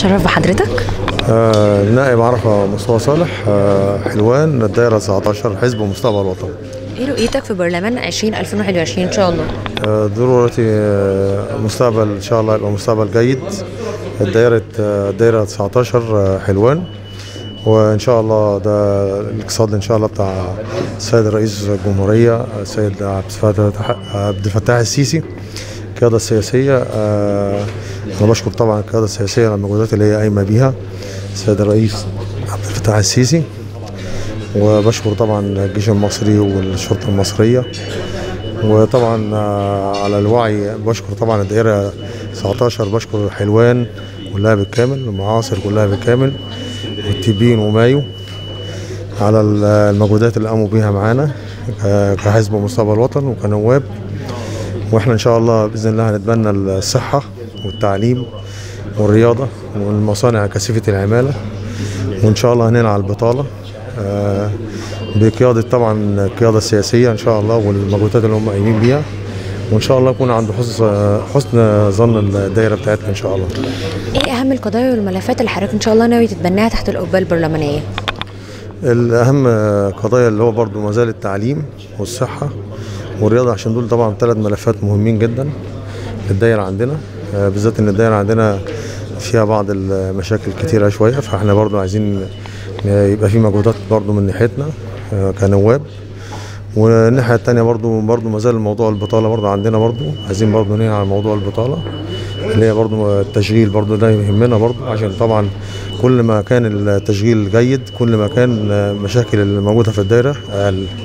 اتشرف بحضرتك آه، النائب عرفة مصطفى صالح آه، حلوان الدائرة 19 حزب مستقبل الوطن ايه رؤيتك في برلمان 20 2021 ان شاء الله آه، ضرورتي آه، مستقبل إن شاء الله يبقى مستقبل جيد الدائرة آه، الدائرة 19 آه، حلوان وإن شاء الله ده الاقتصاد إن شاء الله بتاع السيد رئيس الجمهورية السيد عبد الفتاح عبد الفتاح السيسي القيادة السياسية آه، أنا بشكر طبعا القيادة السياسية على المجهودات اللي هي قايمة بيها السيد الرئيس عبد الفتاح السيسي وبشكر طبعا الجيش المصري والشرطة المصرية وطبعا آه، على الوعي بشكر طبعا الدائرة 19 بشكر حلوان كلها بالكامل المعاصر كلها بالكامل والتبين ومايو على ال- المجهودات اللي قاموا بيها معانا ك- كحزب مستقبل الوطن وكنواب واحنا ان شاء الله باذن الله هنتبنى الصحه والتعليم والرياضه والمصانع كثيفه العماله وان شاء الله هننعى البطاله آه، بقياده طبعا القياده السياسيه ان شاء الله والمجهودات اللي هم قايمين بيها وان شاء الله يكون عند حسن حسن ظن الدائره بتاعتنا ان شاء الله ايه اهم القضايا والملفات اللي حضرتك ان شاء الله ناوي تتبناها تحت القبه البرلمانيه الاهم قضايا اللي هو برضو ما زال التعليم والصحه والرياضه عشان دول طبعا ثلاث ملفات مهمين جدا للدايره عندنا آه، بالذات ان الدايره عندنا فيها بعض المشاكل كتيره شويه فاحنا برضو عايزين يبقى في مجهودات برضو من ناحيتنا آه، كنواب والناحيه التانية برضو برضو ما زال موضوع البطاله برضو عندنا برضو عايزين برضو ننهي على موضوع البطاله اللي هي برضو التشغيل برضو ده يهمنا برضو عشان طبعا كل ما كان التشغيل جيد كل ما كان مشاكل الموجوده في الدايره اقل